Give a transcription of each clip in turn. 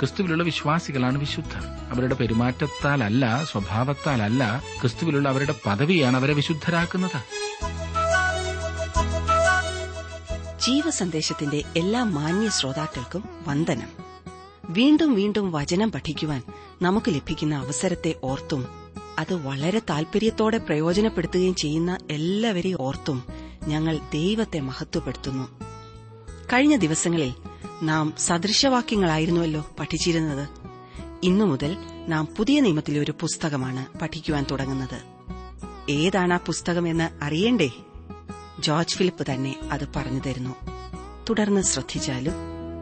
ക്രിസ്തുവിലുള്ള വിശ്വാസികളാണ് വിശുദ്ധർ അവരുടെ പെരുമാറ്റത്താലല്ല സ്വഭാവത്താലല്ല ക്രിസ്തുവിലുള്ള അവരുടെ പദവിയാണ് അവരെ വിശുദ്ധരാക്കുന്നത് ജീവസന്ദേശത്തിന്റെ എല്ലാ മാന്യ ശ്രോതാക്കൾക്കും വന്ദനം വീണ്ടും വീണ്ടും വചനം പഠിക്കുവാൻ നമുക്ക് ലഭിക്കുന്ന അവസരത്തെ ഓർത്തും അത് വളരെ താൽപര്യത്തോടെ പ്രയോജനപ്പെടുത്തുകയും ചെയ്യുന്ന എല്ലാവരെയും ഓർത്തും ഞങ്ങൾ ദൈവത്തെ മഹത്വപ്പെടുത്തുന്നു കഴിഞ്ഞ ദിവസങ്ങളിൽ നാം സദൃശവാക്യങ്ങളായിരുന്നുവല്ലോ പഠിച്ചിരുന്നത് ഇന്നു മുതൽ നാം പുതിയ നിയമത്തിലെ ഒരു പുസ്തകമാണ് പഠിക്കുവാൻ തുടങ്ങുന്നത് ഏതാണ് ആ പുസ്തകമെന്ന് അറിയണ്ടേ ജോർജ് ഫിലിപ്പ് തന്നെ അത് പറഞ്ഞു തരുന്നു തുടർന്ന് ശ്രദ്ധിച്ചാലും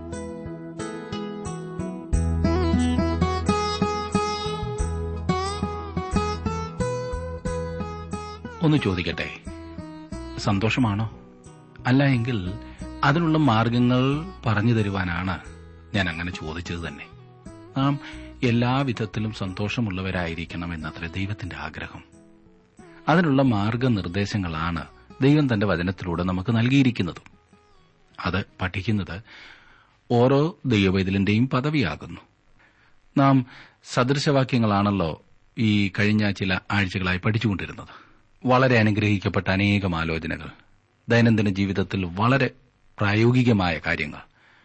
ഒന്ന് ചോദിക്കട്ടെ സന്തോഷമാണോ അല്ല എങ്കിൽ അതിനുള്ള മാർഗങ്ങൾ പറഞ്ഞു തരുവാനാണ് ഞാൻ അങ്ങനെ ചോദിച്ചത് തന്നെ നാം എല്ലാവിധത്തിലും സന്തോഷമുള്ളവരായിരിക്കണം എന്നത്ര ദൈവത്തിന്റെ ആഗ്രഹം അതിനുള്ള മാർഗനിർദ്ദേശങ്ങളാണ് ദൈവം തന്റെ വചനത്തിലൂടെ നമുക്ക് നൽകിയിരിക്കുന്നതും അത് പഠിക്കുന്നത് ഓരോ ദൈവവൈതലിന്റെയും പദവിയാകുന്നു നാം സദൃശവാക്യങ്ങളാണല്ലോ ഈ കഴിഞ്ഞ ചില ആഴ്ചകളായി പഠിച്ചുകൊണ്ടിരുന്നത് വളരെ അനുഗ്രഹിക്കപ്പെട്ട അനേകം ആലോചനകൾ ദൈനംദിന ജീവിതത്തിൽ വളരെ പ്രായോഗികമായ കാര്യങ്ങൾ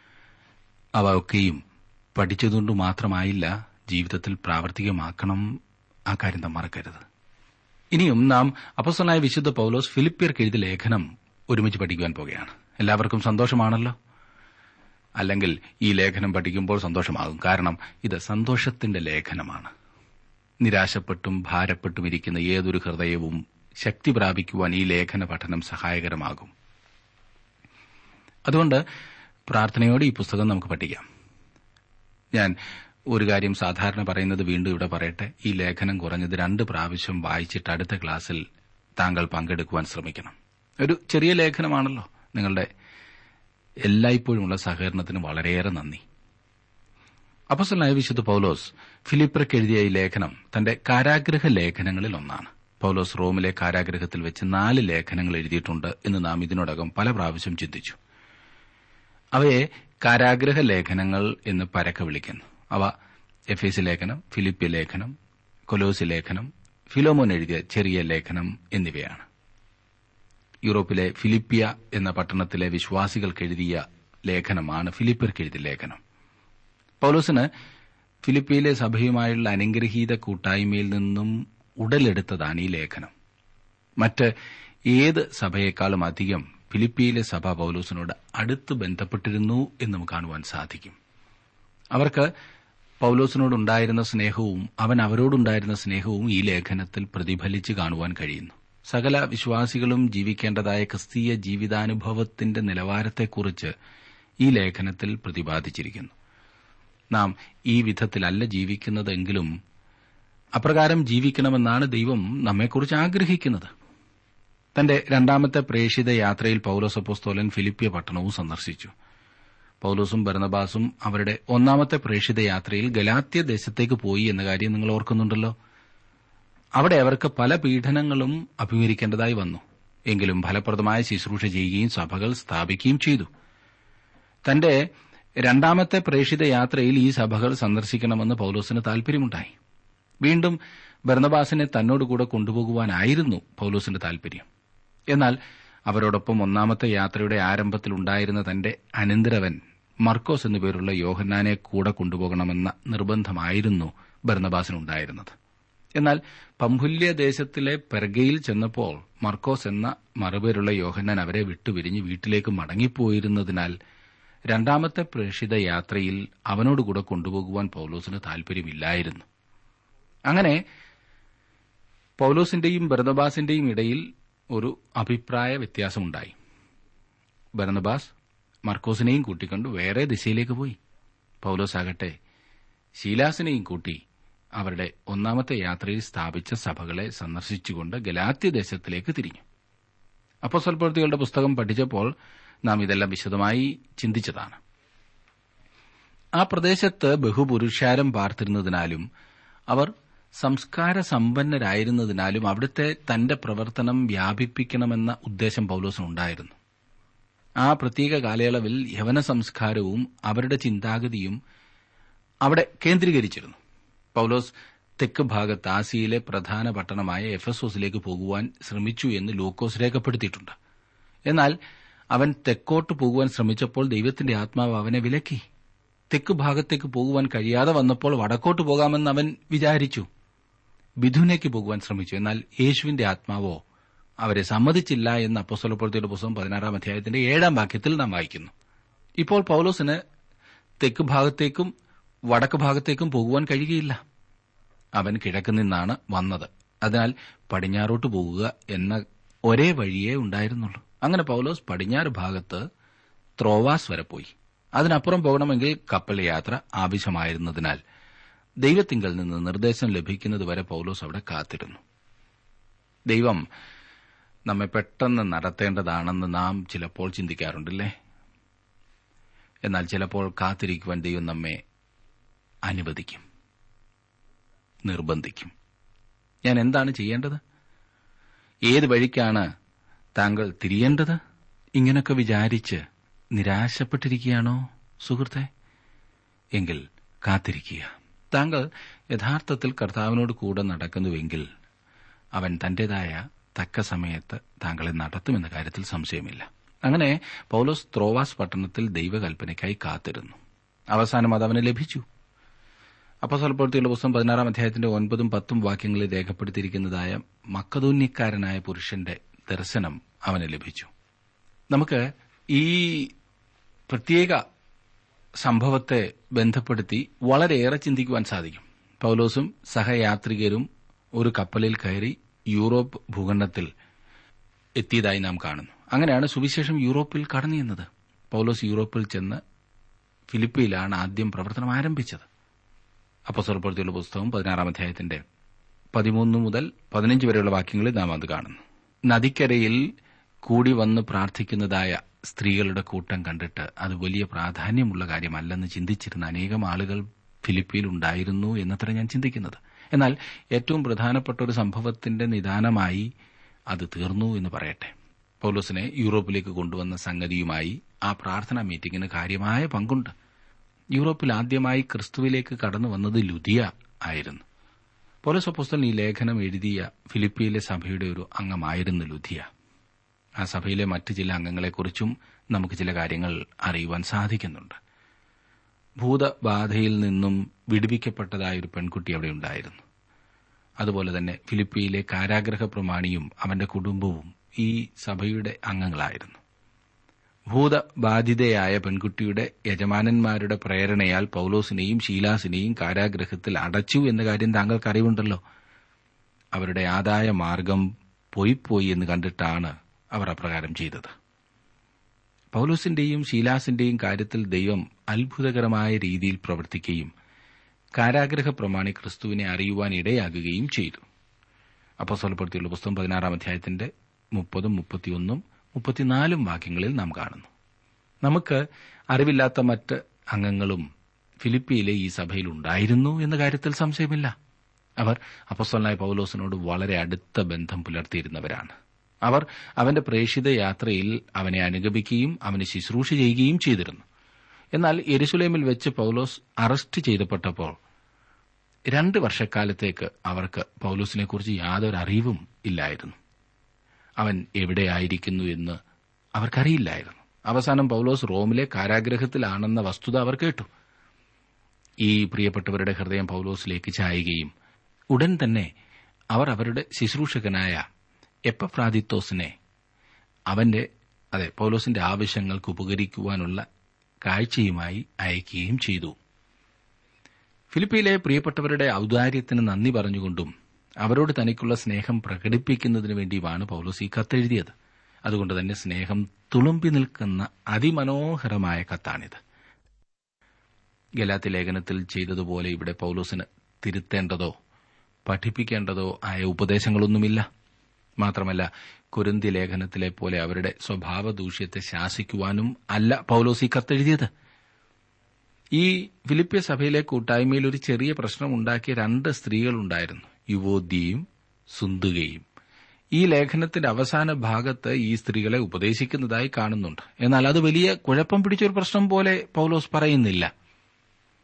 അവ ഒക്കെയും പഠിച്ചതുകൊണ്ട് മാത്രമായില്ല ജീവിതത്തിൽ പ്രാവർത്തികമാക്കണം ആ കാര്യം നാം മറക്കരുത് ഇനിയും നാം അപ്പസ്വനായ വിശുദ്ധ പൌലോസ് ഫിലിപ്പിയർക്ക് എഴുതിയ ലേഖനം ഒരുമിച്ച് പഠിക്കുവാൻ പോകുകയാണ് എല്ലാവർക്കും സന്തോഷമാണല്ലോ അല്ലെങ്കിൽ ഈ ലേഖനം പഠിക്കുമ്പോൾ സന്തോഷമാകും കാരണം ഇത് സന്തോഷത്തിന്റെ ലേഖനമാണ് നിരാശപ്പെട്ടും ഭാരപ്പെട്ടും ഇരിക്കുന്ന ഏതൊരു ഹൃദയവും ശക്തി പ്രാപിക്കുവാൻ ഈ ലേഖന പഠനം സഹായകരമാകും അതുകൊണ്ട് പ്രാർത്ഥനയോടെ ഈ പുസ്തകം നമുക്ക് പഠിക്കാം ഞാൻ ഒരു കാര്യം സാധാരണ പറയുന്നത് വീണ്ടും ഇവിടെ പറയട്ടെ ഈ ലേഖനം കുറഞ്ഞത് രണ്ട് പ്രാവശ്യം വായിച്ചിട്ട് അടുത്ത ക്ലാസ്സിൽ താങ്കൾ പങ്കെടുക്കുവാൻ ശ്രമിക്കണം ഒരു ചെറിയ ലേഖനമാണല്ലോ നിങ്ങളുടെ എല്ലായ്പ്പോഴുമുള്ള സഹകരണത്തിന് വളരെയേറെ നന്ദി അപ്പസലായ വിശുദ്ധ പൌലോസ് ഫിലിപ്പർക്ക് എഴുതിയ ഈ ലേഖനം തന്റെ കാരാഗ്രഹ ലേഖനങ്ങളിൽ ഒന്നാണ് പൌലോസ് റോമിലെ കാരാഗ്രഹത്തിൽ വെച്ച് നാല് ലേഖനങ്ങൾ എഴുതിയിട്ടുണ്ട് എന്ന് നാം ഇതിനോടകം പല പ്രാവശ്യം ചിന്തിച്ചു അവയെ കാരാഗ്രഹ ലേഖനങ്ങൾ എന്ന് പരക്കെ വിളിക്കുന്നു അവ എഫ് എസ് ലേഖനം ഫിലിപ്പി ലേഖനം കൊലോസി ലേഖനം ഫിലോമോൻ എഴുതിയ ചെറിയ ലേഖനം എന്നിവയാണ് യൂറോപ്പിലെ ഫിലിപ്പിയ എന്ന പട്ടണത്തിലെ വിശ്വാസികൾക്ക് എഴുതിയ ലേഖനമാണ് ഫിലിപ്പിയർക്ക് എഴുതിയ ലേഖനം പൌലോസിന് ഫിലിപ്പിയിലെ സഭയുമായുള്ള അനുഗ്രഹീത കൂട്ടായ്മയിൽ നിന്നും ഉടലെടുത്തതാണ് ഈ ലേഖനം മറ്റ് ഏത് സഭയേക്കാളും അധികം ഫിലിപ്പിയിലെ സഭ പൌലോസിനോട് അടുത്ത് ബന്ധപ്പെട്ടിരുന്നു എന്ന് നമുക്ക് കാണുവാൻ സാധിക്കും അവർക്ക് പൌലോസിനോടുണ്ടായിരുന്ന സ്നേഹവും അവൻ അവരോടുണ്ടായിരുന്ന സ്നേഹവും ഈ ലേഖനത്തിൽ പ്രതിഫലിച്ച് കാണുവാൻ കഴിയുന്നു സകല വിശ്വാസികളും ജീവിക്കേണ്ടതായ ക്രിസ്തീയ ജീവിതാനുഭവത്തിന്റെ നിലവാരത്തെക്കുറിച്ച് ഈ ലേഖനത്തിൽ പ്രതിപാദിച്ചിരിക്കുന്നു നാം ഈ വിധത്തിലല്ല ജീവിക്കുന്നതെങ്കിലും അപ്രകാരം ജീവിക്കണമെന്നാണ് ദൈവം നമ്മെക്കുറിച്ച് ആഗ്രഹിക്കുന്നത് തന്റെ രണ്ടാമത്തെ പ്രേഷിത യാത്രയിൽ പൌലോസ് അപ്പോസ്തോലൻ ഫിലിപ്പിയ പട്ടണവും സന്ദർശിച്ചു പൌലോസും ഭരണബാസും അവരുടെ ഒന്നാമത്തെ പ്രേഷിത യാത്രയിൽ ഗലാത്യ ദേശത്തേക്ക് പോയി എന്ന കാര്യം നിങ്ങൾ ഓർക്കുന്നുണ്ടല്ലോ അവിടെ അവർക്ക് പല പീഡനങ്ങളും അഭിമുഖീകരിക്കേണ്ടതായി വന്നു എങ്കിലും ഫലപ്രദമായ ശുശ്രൂഷ ചെയ്യുകയും സഭകൾ സ്ഥാപിക്കുകയും ചെയ്തു തന്റെ രണ്ടാമത്തെ പ്രേഷിത യാത്രയിൽ ഈ സഭകൾ സന്ദർശിക്കണമെന്ന് പൌലോസിന് താൽപര്യമുണ്ടായി വീണ്ടും ഭരണബാസിനെ തന്നോടുകൂടെ കൊണ്ടുപോകുവാനായിരുന്നു പൌലോസിന്റെ താൽപര്യം എന്നാൽ അവരോടൊപ്പം ഒന്നാമത്തെ യാത്രയുടെ ആരംഭത്തിൽ ഉണ്ടായിരുന്ന തന്റെ അനന്തരവൻ മർക്കോസ് എന്നുപേരുള്ള യോഹന്നാനെ കൂടെ കൊണ്ടുപോകണമെന്ന നിർബന്ധമായിരുന്നു ഭരണബാസിനുണ്ടായിരുന്നത് എന്നാൽ പമ്പുല്യ ദേശത്തിലെ പെർഗയിൽ ചെന്നപ്പോൾ മർക്കോസ് എന്ന മറുപേരുള്ള യോഹന്നാൻ അവരെ വിട്ടുപിരിഞ്ഞ് വീട്ടിലേക്ക് മടങ്ങിപ്പോയിരുന്നതിനാൽ രണ്ടാമത്തെ പ്രേഷിത യാത്രയിൽ അവനോടുകൂടെ കൊണ്ടുപോകുവാൻ പൌലോസിന് താൽപര്യമില്ലായിരുന്നു അങ്ങനെ പൌലോസിന്റെയും ഭരണബാസിന്റെയും ഇടയിൽ ഒരു അഭിപ്രായ വ്യത്യാസമുണ്ടായി ഭരണബാസ് മർക്കോസിനെയും കൂട്ടിക്കൊണ്ട് വേറെ ദിശയിലേക്ക് പോയി പൌലോസ് ആകട്ടെ ശീലാസിനെയും കൂട്ടി അവരുടെ ഒന്നാമത്തെ യാത്രയിൽ സ്ഥാപിച്ച സഭകളെ സന്ദർശിച്ചുകൊണ്ട് ഗലാത്യ ദേശത്തിലേക്ക് തിരിഞ്ഞു അപ്പോൾ സ്വൽപ്രവൃത്തികളുടെ പുസ്തകം പഠിച്ചപ്പോൾ നാം ഇതെല്ലാം വിശദമായി ചിന്തിച്ചതാണ് ആ പ്രദേശത്ത് ബഹുപുരുഷാരം പാർത്തിരുന്നതിനാലും അവർ സംസ്കാര സമ്പന്നരായിരുന്നതിനാലും അവിടുത്തെ തന്റെ പ്രവർത്തനം വ്യാപിപ്പിക്കണമെന്ന ഉദ്ദേശം പൌലോസിനുണ്ടായിരുന്നു ആ പ്രത്യേക കാലയളവിൽ യവന സംസ്കാരവും അവരുടെ ചിന്താഗതിയും അവിടെ കേന്ദ്രീകരിച്ചിരുന്നു പൌലോസ് തെക്ക് ഭാഗത്ത് ആസിയയിലെ പ്രധാന പട്ടണമായ എഫസോസിലേക്ക് പോകുവാൻ ശ്രമിച്ചു എന്ന് ലൂക്കോസ് രേഖപ്പെടുത്തിയിട്ടുണ്ട് എന്നാൽ അവൻ തെക്കോട്ട് പോകുവാൻ ശ്രമിച്ചപ്പോൾ ദൈവത്തിന്റെ ആത്മാവ് അവനെ വിലക്കി തെക്ക് ഭാഗത്തേക്ക് പോകുവാൻ കഴിയാതെ വന്നപ്പോൾ വടക്കോട്ട് പോകാമെന്ന് അവൻ വിചാരിച്ചു ബിഥുനേക്ക് പോകുവാൻ ശ്രമിച്ചു എന്നാൽ യേശുവിന്റെ ആത്മാവോ അവരെ സമ്മതിച്ചില്ല എന്ന് അപ്പോസ്തലപ്രവൃത്തിയുടെ പുസ്തകം പതിനാറാം അധ്യായത്തിന്റെ ഏഴാം വാക്യത്തിൽ നാം വായിക്കുന്നു ഇപ്പോൾ പൌലോസിന് തെക്ക് ഭാഗത്തേക്കും വടക്ക് ഭാഗത്തേക്കും പോകുവാൻ കഴിയുകയില്ല അവൻ കിഴക്ക് നിന്നാണ് വന്നത് അതിനാൽ പടിഞ്ഞാറോട്ട് പോകുക എന്ന ഒരേ വഴിയേ ഉണ്ടായിരുന്നുള്ളൂ അങ്ങനെ പൌലോസ് പടിഞ്ഞാറ് ഭാഗത്ത് ത്രോവാസ് വരെ പോയി അതിനപ്പുറം പോകണമെങ്കിൽ കപ്പൽ യാത്ര ആവശ്യമായിരുന്നതിനാൽ ദൈവത്തിങ്കൽ നിന്ന് നിർദ്ദേശം ലഭിക്കുന്നതുവരെ പൌലോസ് അവിടെ കാത്തിരുന്നു ദൈവം നമ്മെ പെട്ടെന്ന് നടത്തേണ്ടതാണെന്ന് നാം ചിലപ്പോൾ ചിന്തിക്കാറുണ്ടല്ലേ എന്നാൽ ചിലപ്പോൾ കാത്തിരിക്കുവാൻ ദൈവം നമ്മെ അനുവദിക്കും നിർബന്ധിക്കും ഞാൻ എന്താണ് ചെയ്യേണ്ടത് ഏത് വഴിക്കാണ് താങ്കൾ തിരിയേണ്ടത് ഇങ്ങനൊക്കെ വിചാരിച്ച് നിരാശപ്പെട്ടിരിക്കുകയാണോ സുഹൃത്തെ എങ്കിൽ കാത്തിരിക്കുക താങ്കൾ യഥാർത്ഥത്തിൽ കർത്താവിനോട് കൂടെ നടക്കുന്നുവെങ്കിൽ അവൻ തന്റേതായ തക്ക സമയത്ത് താങ്കളെ നടത്തുമെന്ന കാര്യത്തിൽ സംശയമില്ല അങ്ങനെ പൌലോസ് ത്രോവാസ് പട്ടണത്തിൽ ദൈവകൽപ്പനയ്ക്കായി കാത്തിരുന്നു അവസാനം അത് അവന് ലഭിച്ചു അപ്പസ്വലപ്രവൃത്തിയുള്ള പുസ്തകം പതിനാറാം അധ്യായത്തിന്റെ ഒൻപതും പത്തും വാക്യങ്ങളിൽ രേഖപ്പെടുത്തിയിരിക്കുന്നതായ മക്കതൂന്യക്കാരനായ പുരുഷന്റെ ദർശനം അവന് ലഭിച്ചു നമുക്ക് ഈ പ്രത്യേക സംഭവത്തെ ബന്ധപ്പെടുത്തി വളരെയേറെ ചിന്തിക്കുവാൻ സാധിക്കും പൌലോസും സഹയാത്രികരും ഒരു കപ്പലിൽ കയറി യൂറോപ്പ് ഭൂഖണ്ഡത്തിൽ എത്തിയതായി നാം കാണുന്നു അങ്ങനെയാണ് സുവിശേഷം യൂറോപ്പിൽ കടന്നു ചെന്നത് പൌലോസ് യൂറോപ്പിൽ ചെന്ന് ഫിലിപ്പിയിലാണ് ആദ്യം പ്രവർത്തനം ആരംഭിച്ചത് അപ്പസ്വരപ്പെടുത്തിയുള്ള പുസ്തകം പതിനാറാം അധ്യായത്തിന്റെ പതിമൂന്ന് മുതൽ പതിനഞ്ച് വരെയുള്ള വാക്യങ്ങളിൽ നാം അത് കാണുന്നു നദിക്കരയിൽ കൂടി വന്ന് പ്രാർത്ഥിക്കുന്നതായ സ്ത്രീകളുടെ കൂട്ടം കണ്ടിട്ട് അത് വലിയ പ്രാധാന്യമുള്ള കാര്യമല്ലെന്ന് ചിന്തിച്ചിരുന്ന അനേകം ആളുകൾ ഫിലിപ്പിയിൽ ഉണ്ടായിരുന്നു എന്നത്ര ഞാൻ ചിന്തിക്കുന്നത് എന്നാൽ ഏറ്റവും പ്രധാനപ്പെട്ട ഒരു സംഭവത്തിന്റെ നിദാനമായി അത് തീർന്നു എന്ന് പറയട്ടെ പൌലോസിനെ യൂറോപ്പിലേക്ക് കൊണ്ടുവന്ന സംഗതിയുമായി ആ പ്രാർത്ഥനാ മീറ്റിംഗിന് കാര്യമായ പങ്കുണ്ട് യൂറോപ്പിൽ ആദ്യമായി ക്രിസ്തുവിലേക്ക് കടന്നു വന്നത് ലുദിയ ആയിരുന്നു പോലീസ് അപ്പോസ്തലൻ ഈ ലേഖനം എഴുതിയ ഫിലിപ്പിയിലെ സഭയുടെ ഒരു അംഗമായിരുന്നു ലുധിയ ആ സഭയിലെ മറ്റ് ചില അംഗങ്ങളെക്കുറിച്ചും നമുക്ക് ചില കാര്യങ്ങൾ അറിയുവാൻ സാധിക്കുന്നുണ്ട് ഭൂതബാധയിൽ നിന്നും വിടുവിക്കപ്പെട്ടതായ ഒരു പെൺകുട്ടി അവിടെ ഉണ്ടായിരുന്നു അതുപോലെ തന്നെ ഫിലിപ്പിയിലെ കാരാഗ്രഹ പ്രമാണിയും അവന്റെ കുടുംബവും ഈ സഭയുടെ അംഗങ്ങളായിരുന്നു ഭൂതബാധിതയായ പെൺകുട്ടിയുടെ യജമാനന്മാരുടെ പ്രേരണയാൽ പൌലോസിനെയും ശീലാസിനെയും കാരാഗ്രഹത്തിൽ അടച്ചു എന്ന കാര്യം താങ്കൾക്ക് അറിവുണ്ടല്ലോ അവരുടെ ആദായ മാർഗം പോയിപ്പോയി എന്ന് കണ്ടിട്ടാണ് അവർ അപ്രകാരം ചെയ്തത് പൌലോസിന്റെയും ശീലാസിന്റെയും കാര്യത്തിൽ ദൈവം അത്ഭുതകരമായ രീതിയിൽ പ്രവർത്തിക്കുകയും കാരാഗ്രഹ പ്രമാണി ക്രിസ്തുവിനെ അറിയുവാൻ ഇടയാകുകയും ചെയ്തു അപ്പോസ്വലപ്പെടുത്തിയുള്ള പുസ്തകം പതിനാറാം അധ്യായത്തിന്റെ മുപ്പതും മുപ്പത്തിയൊന്നും മുപ്പത്തിനാലും വാക്യങ്ങളിൽ നാം കാണുന്നു നമുക്ക് അറിവില്ലാത്ത മറ്റ് അംഗങ്ങളും ഫിലിപ്പിയിലെ ഈ സഭയിൽ ഉണ്ടായിരുന്നു എന്ന കാര്യത്തിൽ സംശയമില്ല അവർ അപ്പസ്വലനായ പൌലോസിനോട് വളരെ അടുത്ത ബന്ധം പുലർത്തിയിരുന്നവരാണ് അവർ അവന്റെ പ്രേഷിത യാത്രയിൽ അവനെ അനുഗമിക്കുകയും അവന് ശുശ്രൂഷ ചെയ്യുകയും ചെയ്തിരുന്നു എന്നാൽ യെരുസലേമിൽ വെച്ച് പൌലോസ് അറസ്റ്റ് ചെയ്തപ്പെട്ടപ്പോൾ രണ്ട് വർഷക്കാലത്തേക്ക് അവർക്ക് പൌലോസിനെക്കുറിച്ച് യാതൊരു അറിവും ഇല്ലായിരുന്നു അവൻ എവിടെയായിരിക്കുന്നു എന്ന് അവർക്കറിയില്ലായിരുന്നു അവസാനം പൌലോസ് റോമിലെ കാരാഗ്രഹത്തിലാണെന്ന വസ്തുത അവർ കേട്ടു ഈ പ്രിയപ്പെട്ടവരുടെ ഹൃദയം പൌലോസിലേക്ക് ചായുകയും ഉടൻ തന്നെ അവർ അവരുടെ ശുശ്രൂഷകനായ എപ്പഫ്രാദിത്തോസിനെ അവന്റെ അതെ പൌലോസിന്റെ ആവശ്യങ്ങൾക്ക് ഉപകരിക്കുവാനുള്ള കാഴ്ചയുമായി അയക്കുകയും ചെയ്തു ഫിലിപ്പിയിലെ പ്രിയപ്പെട്ടവരുടെ ഔദാര്യത്തിന് നന്ദി പറഞ്ഞുകൊണ്ടും അവരോട് തനിക്കുള്ള സ്നേഹം പ്രകടിപ്പിക്കുന്നതിനു വേണ്ടിയുമാണ് പൌലോസ് ഈ കത്തെഴുതിയത് അതുകൊണ്ട് തന്നെ സ്നേഹം തുളുമ്പി നിൽക്കുന്ന അതിമനോഹരമായ കത്താണിത് ഗലാത്തി ലേഖനത്തിൽ ചെയ്തതുപോലെ ഇവിടെ പൌലോസിന് തിരുത്തേണ്ടതോ പഠിപ്പിക്കേണ്ടതോ ആയ ഉപദേശങ്ങളൊന്നുമില്ല മാത്രമല്ല കുരുന്തി ലേഖനത്തിലെ പോലെ അവരുടെ സ്വഭാവ ദൂഷ്യത്തെ ശാസിക്കുവാനും അല്ല പൌലോസ് ഈ കത്തെഴുതിയത് ഈ ഫിലിപ്പിയ സഭയിലെ കൂട്ടായ്മയിൽ ഒരു ചെറിയ പ്രശ്നം ഉണ്ടാക്കിയ രണ്ട് സ്ത്രീകളുണ്ടായിരുന്നു യുവോദ്യയും സുന്ദുകയും ഈ ലേഖനത്തിന്റെ അവസാന ഭാഗത്ത് ഈ സ്ത്രീകളെ ഉപദേശിക്കുന്നതായി കാണുന്നുണ്ട് എന്നാൽ അത് വലിയ കുഴപ്പം പിടിച്ചൊരു പ്രശ്നം പോലെ പൌലോസ് പറയുന്നില്ല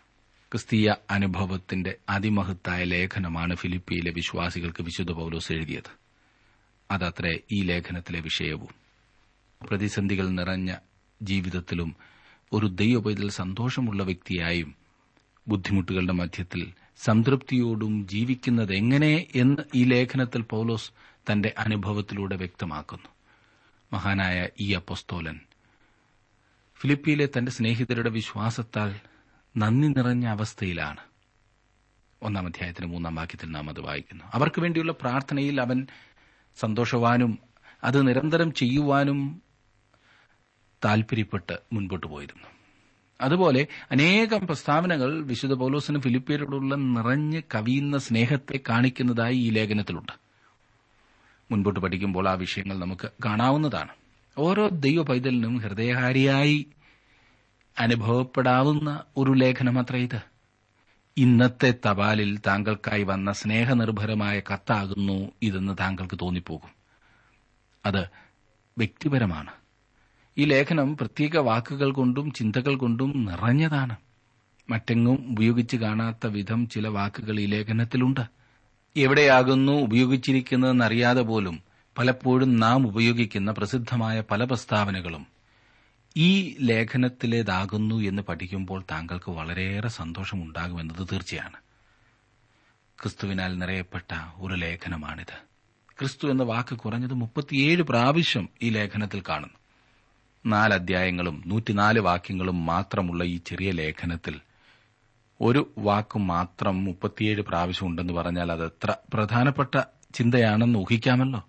ക്രിസ്തീയ അനുഭവത്തിന്റെ അതിമഹത്തായ ലേഖനമാണ് ഫിലിപ്പിയിലെ വിശ്വാസികൾക്ക് വിശുദ്ധ പൌലോസ് എഴുതിയത് അതത്രേ ഈ ലേഖനത്തിലെ വിഷയവും പ്രതിസന്ധികൾ നിറഞ്ഞ ജീവിതത്തിലും ഒരു ദൈവപൈതൽ സന്തോഷമുള്ള വ്യക്തിയായും ബുദ്ധിമുട്ടുകളുടെ മധ്യത്തിൽ സംതൃപ്തിയോടും ജീവിക്കുന്നത് എങ്ങനെ എന്ന് ഈ ലേഖനത്തിൽ പൌലോസ് തന്റെ അനുഭവത്തിലൂടെ വ്യക്തമാക്കുന്നു മഹാനായ ഈ അപ്പസ്തോലൻ ഫിലിപ്പിയിലെ തന്റെ സ്നേഹിതരുടെ വിശ്വാസത്താൽ നന്ദി നിറഞ്ഞ അവസ്ഥയിലാണ് ഒന്നാം അധ്യായത്തിന് മൂന്നാം വാക്യത്തിൽ നാം അത് വായിക്കുന്നു അവർക്ക് വേണ്ടിയുള്ള പ്രാർത്ഥനയിൽ അവൻ സന്തോഷവാനും അത് നിരന്തരം ചെയ്യുവാനും താൽപര്യപ്പെട്ട് മുൻപോട്ട് പോയിരുന്നു അതുപോലെ അനേകം പ്രസ്താവനകൾ വിശുദ്ധ പൌലോസിന് ഫിലിപ്പിയരോടുള്ള നിറഞ്ഞ് കവിയുന്ന സ്നേഹത്തെ കാണിക്കുന്നതായി ഈ ലേഖനത്തിലുണ്ട് മുൻപോട്ട് പഠിക്കുമ്പോൾ ആ വിഷയങ്ങൾ നമുക്ക് കാണാവുന്നതാണ് ഓരോ ദൈവ പൈതലിനും ഹൃദയഹാരിയായി അനുഭവപ്പെടാവുന്ന ഒരു ലേഖനമത്ര ഇത് ഇന്നത്തെ തപാലിൽ താങ്കൾക്കായി വന്ന സ്നേഹനിർഭരമായ കത്താകുന്നു ഇതെന്ന് താങ്കൾക്ക് തോന്നിപ്പോകും അത് വ്യക്തിപരമാണ് ഈ ലേഖനം പ്രത്യേക വാക്കുകൾ കൊണ്ടും ചിന്തകൾ കൊണ്ടും നിറഞ്ഞതാണ് മറ്റെങ്ങും ഉപയോഗിച്ച് കാണാത്ത വിധം ചില വാക്കുകൾ ഈ ലേഖനത്തിലുണ്ട് എവിടെയാകുന്നു ഉപയോഗിച്ചിരിക്കുന്നതെന്നറിയാതെ പോലും പലപ്പോഴും നാം ഉപയോഗിക്കുന്ന പ്രസിദ്ധമായ പല പ്രസ്താവനകളും ഈ ലേഖനത്തിലേതാകുന്നു എന്ന് പഠിക്കുമ്പോൾ താങ്കൾക്ക് വളരെയേറെ സന്തോഷമുണ്ടാകുമെന്നത് തീർച്ചയാണ് ക്രിസ്തുവിനാൽ നിറയപ്പെട്ട ഒരു ലേഖനമാണിത് ക്രിസ്തു എന്ന വാക്ക് കുറഞ്ഞത് മുപ്പത്തിയേഴ് പ്രാവശ്യം ഈ ലേഖനത്തിൽ കാണുന്നു നാല് അധ്യായങ്ങളും നൂറ്റിനാല് വാക്യങ്ങളും മാത്രമുള്ള ഈ ചെറിയ ലേഖനത്തിൽ ഒരു വാക്ക് മാത്രം മുപ്പത്തിയേഴ് പ്രാവശ്യം ഉണ്ടെന്ന് പറഞ്ഞാൽ അത് എത്ര പ്രധാനപ്പെട്ട ചിന്തയാണെന്ന് ഊഹിക്കാമല്ലോ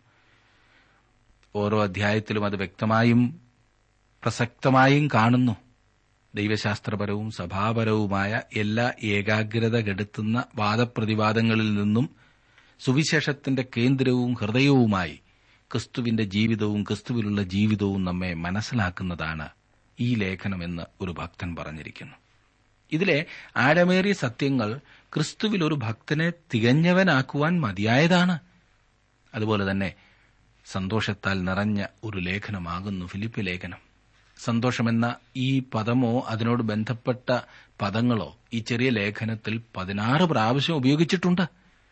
ഓരോ അധ്യായത്തിലും അത് വ്യക്തമായും പ്രസക്തമായും കാണുന്നു ദൈവശാസ്ത്രപരവും സഭാപരവുമായ എല്ലാ ഏകാഗ്രത കെടുത്തുന്ന വാദപ്രതിവാദങ്ങളിൽ നിന്നും സുവിശേഷത്തിന്റെ കേന്ദ്രവും ഹൃദയവുമായി ക്രിസ്തുവിന്റെ ജീവിതവും ക്രിസ്തുവിലുള്ള ജീവിതവും നമ്മെ മനസ്സിലാക്കുന്നതാണ് ഈ ലേഖനമെന്ന് ഒരു ഭക്തൻ പറഞ്ഞിരിക്കുന്നു ഇതിലെ ആഴമേറിയ സത്യങ്ങൾ ക്രിസ്തുവിൽ ഒരു ഭക്തനെ തികഞ്ഞവനാക്കുവാൻ മതിയായതാണ് അതുപോലെ തന്നെ സന്തോഷത്താൽ നിറഞ്ഞ ഒരു ലേഖനമാകുന്നു ഫിലിപ്പ് ലേഖനം സന്തോഷമെന്ന ഈ പദമോ അതിനോട് ബന്ധപ്പെട്ട പദങ്ങളോ ഈ ചെറിയ ലേഖനത്തിൽ പതിനാറ് പ്രാവശ്യം ഉപയോഗിച്ചിട്ടുണ്ട്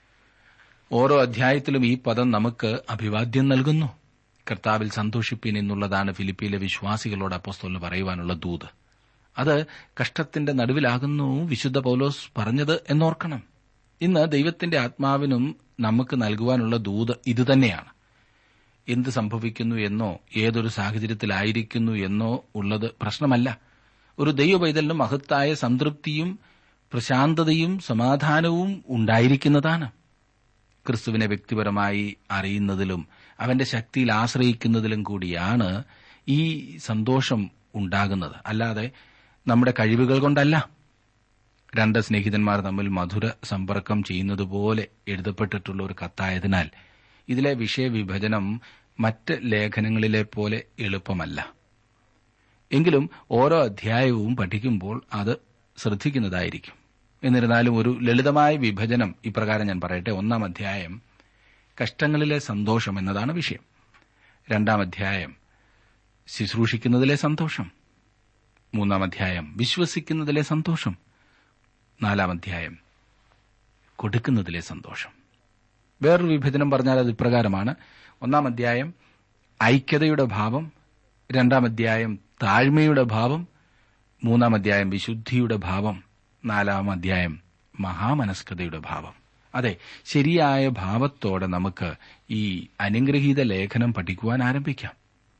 ഓരോ അധ്യായത്തിലും ഈ പദം നമുക്ക് അഭിവാദ്യം നൽകുന്നു കർത്താവിൽ സന്തോഷിപ്പിൻ എന്നുള്ളതാണ് ഫിലിപ്പിയിലെ വിശ്വാസികളോട് അപ്പോസ്തോലിന് പറയുവാനുള്ള ദൂത് അത് കഷ്ടത്തിന്റെ നടുവിലാകുന്നു വിശുദ്ധ പൌലോസ് പറഞ്ഞത് എന്നോർക്കണം ഇന്ന് ദൈവത്തിന്റെ ആത്മാവിനും നമുക്ക് നൽകുവാനുള്ള ദൂത് ഇതുതന്നെയാണ് എന്ത് സംഭവിക്കുന്നു എന്നോ ഏതൊരു സാഹചര്യത്തിലായിരിക്കുന്നു എന്നോ ഉള്ളത് പ്രശ്നമല്ല ഒരു ദൈവപൈതലിന് മഹത്തായ സംതൃപ്തിയും പ്രശാന്തതയും സമാധാനവും ഉണ്ടായിരിക്കുന്നതാണ് ക്രിസ്തുവിനെ വ്യക്തിപരമായി അറിയുന്നതിലും അവന്റെ ശക്തിയിൽ ആശ്രയിക്കുന്നതിലും കൂടിയാണ് ഈ സന്തോഷം ഉണ്ടാകുന്നത് അല്ലാതെ നമ്മുടെ കഴിവുകൾ കൊണ്ടല്ല രണ്ട് സ്നേഹിതന്മാർ തമ്മിൽ മധുര സമ്പർക്കം ചെയ്യുന്നതുപോലെ എഴുതപ്പെട്ടിട്ടുള്ള ഒരു കത്തായതിനാൽ ഇതിലെ വിഷയവിഭജനം മറ്റ് ലേഖനങ്ങളിലെ പോലെ എളുപ്പമല്ല എങ്കിലും ഓരോ അധ്യായവും പഠിക്കുമ്പോൾ അത് ശ്രദ്ധിക്കുന്നതായിരിക്കും എന്നിരുന്നാലും ഒരു ലളിതമായ വിഭജനം ഇപ്രകാരം ഞാൻ പറയട്ടെ ഒന്നാം അധ്യായം കഷ്ടങ്ങളിലെ സന്തോഷം എന്നതാണ് വിഷയം രണ്ടാം അധ്യായം ശുശ്രൂഷിക്കുന്നതിലെ സന്തോഷം മൂന്നാം അധ്യായം വിശ്വസിക്കുന്നതിലെ സന്തോഷം നാലാം അധ്യായം കൊടുക്കുന്നതിലെ സന്തോഷം വേറൊരു വിഭജനം പറഞ്ഞാൽ അത് ഇപ്രകാരമാണ് ഒന്നാം അധ്യായം ഐക്യതയുടെ ഭാവം രണ്ടാം അധ്യായം താഴ്മയുടെ ഭാവം മൂന്നാം അധ്യായം വിശുദ്ധിയുടെ ഭാവം നാലാം അധ്യായം മഹാമനസ്കതയുടെ ഭാവം അതെ ശരിയായ ഭാവത്തോടെ നമുക്ക് ഈ അനുഗ്രഹീത ലേഖനം പഠിക്കുവാൻ ആരംഭിക്കാം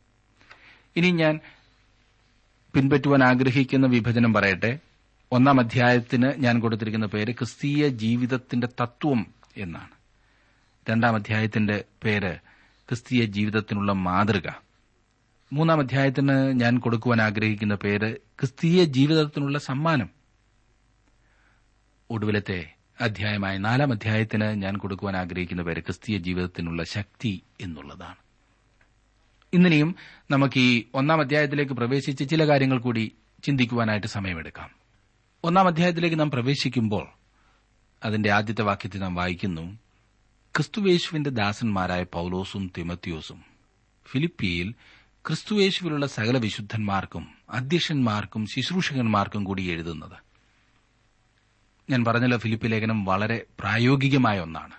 ഇനി ഞാൻ പിൻപറ്റുവാൻ ആഗ്രഹിക്കുന്ന വിഭജനം പറയട്ടെ ഒന്നാം അധ്യായത്തിന് ഞാൻ കൊടുത്തിരിക്കുന്ന പേര് ക്രിസ്തീയ ജീവിതത്തിന്റെ തത്വം എന്നാണ് രണ്ടാം അധ്യായത്തിന്റെ പേര് ക്രിസ്തീയ ജീവിതത്തിനുള്ള മാതൃക മൂന്നാം അധ്യായത്തിന് ഞാൻ കൊടുക്കുവാൻ ആഗ്രഹിക്കുന്ന പേര് ക്രിസ്തീയ ജീവിതത്തിനുള്ള സമ്മാനം ഒടുവിലത്തെ അധ്യായമായ നാലാം അധ്യായത്തിന് ഞാൻ കൊടുക്കുവാൻ ആഗ്രഹിക്കുന്ന പേര് ക്രിസ്തീയ ജീവിതത്തിനുള്ള ശക്തി എന്നുള്ളതാണ് ഇന്നിനിയും നമുക്ക് ഈ ഒന്നാം അധ്യായത്തിലേക്ക് പ്രവേശിച്ച് ചില കാര്യങ്ങൾ കൂടി ചിന്തിക്കുവാനായിട്ട് സമയമെടുക്കാം ഒന്നാം അധ്യായത്തിലേക്ക് നാം പ്രവേശിക്കുമ്പോൾ അതിന്റെ ആദ്യത്തെ വാക്യത്തിൽ നാം വായിക്കുന്നു ക്രിസ്തുവേശുവിന്റെ ദാസന്മാരായ പൌലോസും തിമത്യോസും ഫിലിപ്പിയിൽ ക്രിസ്തുവേശുവിലുള്ള സകല വിശുദ്ധന്മാർക്കും അധ്യക്ഷന്മാർക്കും ശുശ്രൂഷകന്മാർക്കും കൂടി എഴുതുന്നത് ഞാൻ പറഞ്ഞല്ലോ ഫിലിപ്പ് ലേഖനം വളരെ പ്രായോഗികമായ ഒന്നാണ്